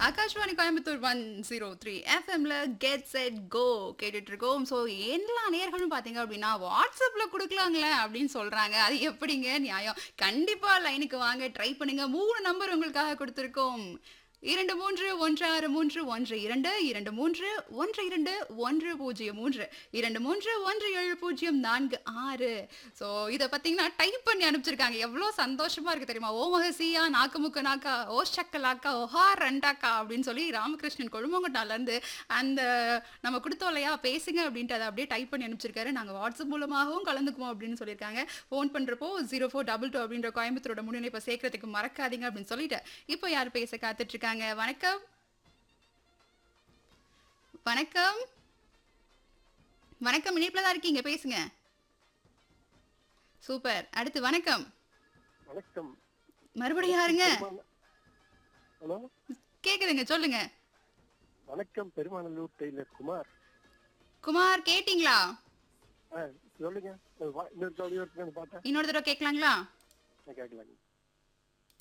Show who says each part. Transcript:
Speaker 1: Akashvani Coimbatore one zero three எஃப்எம்ல get set go கேட்டுட்டு இருக்கோம் ஸோ எல்லா நேர்களும் பார்த்தீங்க அப்படின்னா வாட்ஸ்அப்ல கொடுக்கலாங்களே அப்படின்னு சொல்றாங்க அது எப்படிங்க நியாயம் கண்டிப்பா லைனுக்கு வாங்க ட்ரை பண்ணுங்க மூணு நம்பர் உங்களுக்காக கொடுத்துருக்கோம் இரண்டு மூன்று ஒன்று ஆறு மூன்று ஒன்று இரண்டு இரண்டு மூன்று ஒன்று இரண்டு ஒன்று பூஜ்ஜியம் மூன்று இரண்டு மூன்று ஒன்று ஏழு பூஜ்ஜியம் நான்கு ஆறு ஸோ இதை பார்த்தீங்கன்னா டைப் பண்ணி அனுப்பிச்சிருக்காங்க எவ்வளோ சந்தோஷமா இருக்கு தெரியுமா ஓ மகசியா நாக்குமுக்கு நாக்கா ஓ ஷக்கலாக்கா ஓஹா ரெண்டாக்கா அப்படின்னு சொல்லி ராமகிருஷ்ணன் கொழுமங்கட்டாலேருந்து அந்த நம்ம கொடுத்தோம் இல்லையா பேசுங்க அப்படின்ட்டு அதை அப்படியே டைப் பண்ணி அனுப்பிச்சிருக்காரு நாங்கள் வாட்ஸ்அப் மூலமாகவும் கலந்துக்குவோம் அப்படின்னு சொல்லியிருக்காங்க ஃபோன் பண்ணுறப்போ ஜீரோ ஃபோர் டபுள் டூ அப்படின்ற கோயம்புத்தூரோட முன்னிணைப்பை சேர்க்கறதுக்கு மறக்காதீங்க அப்படின்னு சொல்லிட்டு இப்போ யார் பேச காத்துட்டு இருக்காங்க வணக்கம் வணக்கம் வணக்கம் இணைப்பில் தான் இருக்கீங்க பேசுங்க சூப்பர் அடுத்து வணக்கம்
Speaker 2: வணக்கம்
Speaker 1: மறுபடியும் யாருங்க
Speaker 2: ஹலோ
Speaker 1: கேக்குதுங்க சொல்லுங்க
Speaker 2: வணக்கம் பெருமாநல்லூர் டெய்லர் குமார்
Speaker 1: குமார் கேட்டிங்களா
Speaker 2: ஆ சொல்லுங்க வா- இன்னொரு தடவை இருக்குன்னு பார்த்தா
Speaker 1: இன்னொரு தடவை கேட்கலாங்களா
Speaker 2: நான் கேட்கலாங்க